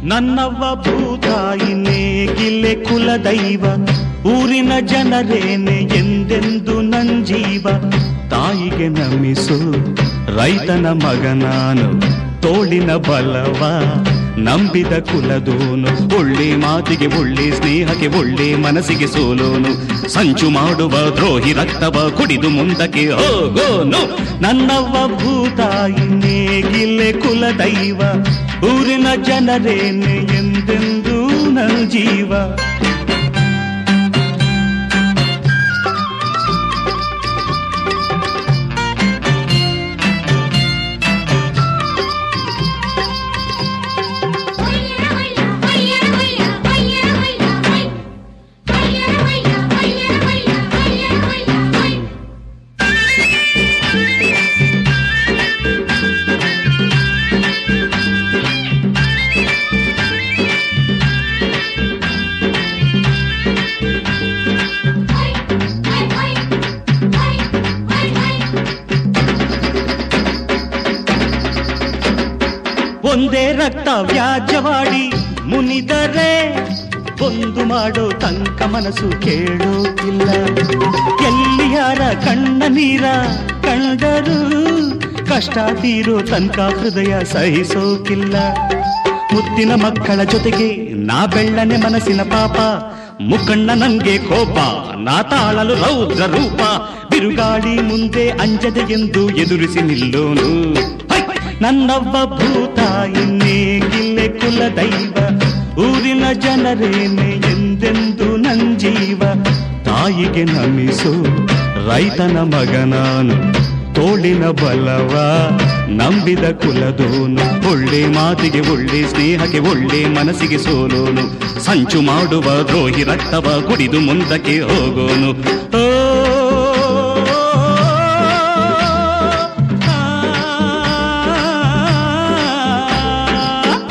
ನನ್ನವ್ವ ಭೂತಾಯಿನೇ ಗಿಲ್ಲೆ ಕುಲದೈವ ಊರಿನ ಜನರೇನೆ ಎಂದೆಂದು ನಂಜೀವ ತಾಯಿಗೆ ನಮಿಸು ರೈತನ ಮಗ ನಾನು ತೋಳಿನ ಬಲವ ನಂಬಿದ ಕುಲದೋನು ಒಳ್ಳೆ ಮಾತಿಗೆ ಒಳ್ಳೆ ಸ್ನೇಹಕ್ಕೆ ಒಳ್ಳೆ ಮನಸ್ಸಿಗೆ ಸೋಲೋನು ಸಂಚು ಮಾಡುವ ದ್ರೋಹಿ ರಕ್ತವ ಕುಡಿದು ಮುಂದಕ್ಕೆ ಹೋಗೋನು ನನ್ನವ್ವ ಭೂತಾಯಿನೇ ಗಿಲ್ಲೆ ಕುಲದೈವ ಊರಿನ ಜನರೇನೆ ಎಂದೆಂದೂ ನನ್ನ ಜೀವ ಒಂದೇ ರಕ್ತ ವ್ಯಾಜ್ಯವಾಡಿ ಮುನಿದರೆ ಒಂದು ಮಾಡೋ ತನಕ ಮನಸ್ಸು ಕೇಳೋಕಿಲ್ಲ ಎಲ್ಲಿ ಯಾರ ಕಣ್ಣ ನೀರ ಕಂಡರು ಕಷ್ಟ ತೀರೋ ತನಕ ಹೃದಯ ಸಹಿಸೋಕಿಲ್ಲ ಮುತ್ತಿನ ಮಕ್ಕಳ ಜೊತೆಗೆ ನಾ ಬೆಳ್ಳನೆ ಮನಸ್ಸಿನ ಪಾಪ ಮುಖಣ್ಣ ನನ್ಗೆ ಕೋಪ ನಾ ತಾಳಲು ರೌದ್ರ ರೂಪ ಬಿರುಗಾಳಿ ಮುಂದೆ ಅಂಜದೆ ಎಂದು ಎದುರಿಸಿ ನಿಲ್ಲೋನು ಹೈ! ನನ್ನವ್ವ ಭೂತಾಯಿನೇ ಗಿಲ್ಲೆ ಕುಲ ದೈವ ಊರಿನ ಜನರೇನೆ ಎಂದೆಂದು ನಂಜೀವ ತಾಯಿಗೆ ನಮಿಸು ರೈತನ ಮಗ ನಾನು ತೋಳಿನ ಬಲವ ನಂಬಿದ ಕುಲದೋನು ಒಳ್ಳೆ ಮಾತಿಗೆ ಒಳ್ಳೆ ಸ್ನೇಹಕ್ಕೆ ಒಳ್ಳೆ ಮನಸ್ಸಿಗೆ ಸೋಲೋನು ಸಂಚು ಮಾಡುವ ದ್ರೋಹಿ ರಕ್ತವ ಕುಡಿದು ಮುಂದಕ್ಕೆ ಹೋಗೋನು ಓ ಆ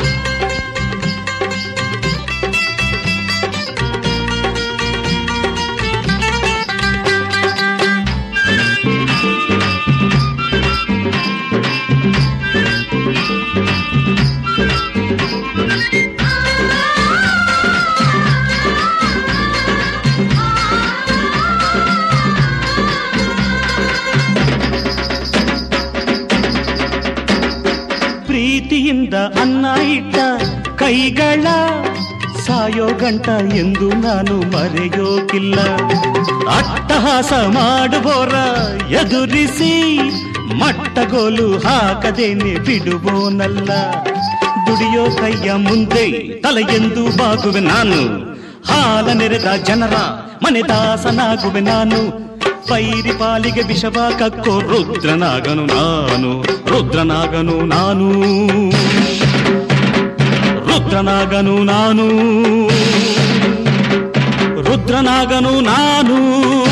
ಪ್ರೀತಿಯಿಂದ ಅನ್ನ ಇಟ್ಟ ಕೈಗಳ ಸಾಯೋ ಗಂಟ ಎಂದು ನಾನು ಮರೆಯೋಕಿಲ್ಲ ಅಟ್ಟಹಾಸ ಮಾಡುವೋರ ಎದುರಿಸಿ ಮಟ್ಟಗೋಲು ಹಾಕದೇನೆ ಬಿಡುವೋನಲ್ಲ ದುಡಿಯೋ ಕೈಯ ಮುಂದೆ ತಲೆಯೆಂದು ಬಾಗುವೆ ನಾನು ಹಾಲ ನೆರೆದ ಜನರ ಮನೆ ದಾಸನಾಗುವೆ ನಾನು ಪೈರಿ ಪಾಲಿಗೆ ವಿಷವ ಕಕ್ಕೋ ರುದ್ರನಾಗನು ನಾನು ರುದ್ರನಾಗನು ನಾನು ರುದ್ರನಾಗನು ನಾನು ರುದ್ರನಾಗನು ನಾನು